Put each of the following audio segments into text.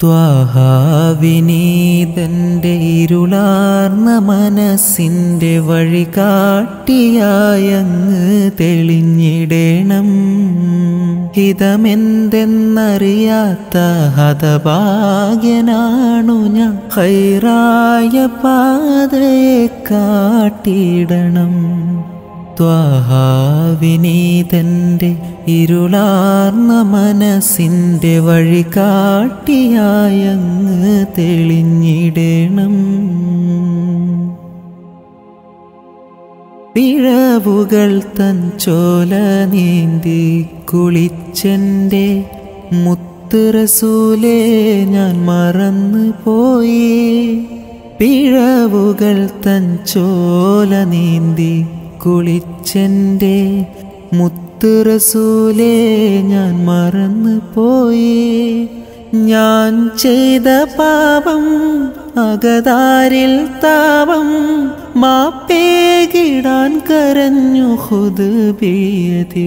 ത്വാഹാവിനീതന്റെ ഇരുളാർന്ന മനസ്സിന്റെ വഴി കാട്ടിയായങ്ങ് തെളിഞ്ഞിടേണം ഹിതമെന്തെന്നറിയാത്ത ഹതഭാഗ്യനാണു ഞാൻ ഹൈറായ പാതയെ കാട്ടിടണം ത്വാഹാവിനീതന്റെ ഇരുളാർന്ന മനസ്സിന്റെ വഴി കാട്ടിയായങ്ങ് തെളിഞ്ഞിടണം പിഴവുകൾ തൻ ചോല നീന്തി കുളിച്ചെൻ്റെ മുത്തുറസൂലേ ഞാൻ മറന്നു പോയി പിഴവുകൾ തൻ ചോല നീന്തി കുളിച്ചെൻ്റെ മുത്തുറസൂലേ ഞാൻ മറന്നു പോയി ഞാൻ ചെയ്ത പാപം അകതാരിൽ താപം മാപ്പേകിടാൻ കരഞ്ഞു ഹുദുബിയതേ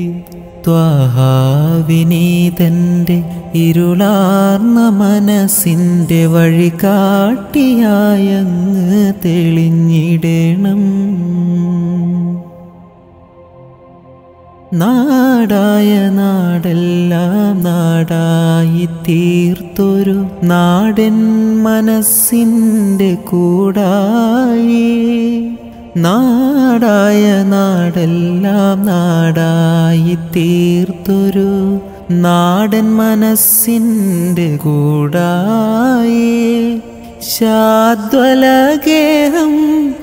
ത്വാഹാവിനീതന്റെ ഇരുളാർന്ന മനസ്സിന്റെ വഴി കാട്ടിയായങ്ങ് തെളിഞ്ഞിടണം നാടായ നാടെല്ലാം നാടായി തീർത്തൊരു നാടൻ മനസ്സിൻ്റെ കൂടായി നാടായ നാടെല്ലാം നാടായി തീർത്തൊരു നാടൻ മനസ്സിൻ്റെ കൂടായി ശാദ്വലഗേഹം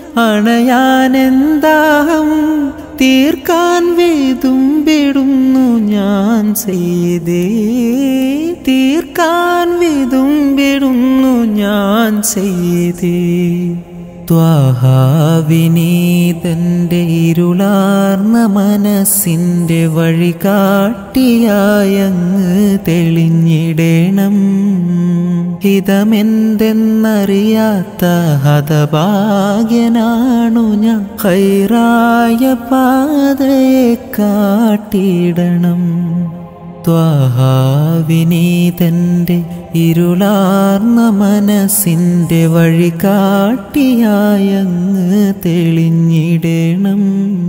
അണയാനെന്താഹം തീർക്കാൻ വിതുമ്പിടുന്നു ഞാൻ ചെയ്തേ തീർക്കാൻ വിതുമ്പിടുന്നു ഞാൻ ചെയ്തേ ത്വാഹാവിനീതന്റെ ഇരുളാർന്ന മനസ്സിന്റെ വഴി കാട്ടിയായങ്ങ് തെളിഞ്ഞിടണം ഹിതമെന്തെന്നറിയാത്ത ഹതഭാഗ്യനാണു ഞാൻ ഹൈറായ പാതയെ കാട്ടിടണം ത്വാഹാവിനീതന്റെ ഇരുളാർന്ന മനസ്സിന്റെ വഴി കാട്ടിയായങ്ങ് തെളിഞ്ഞിടണം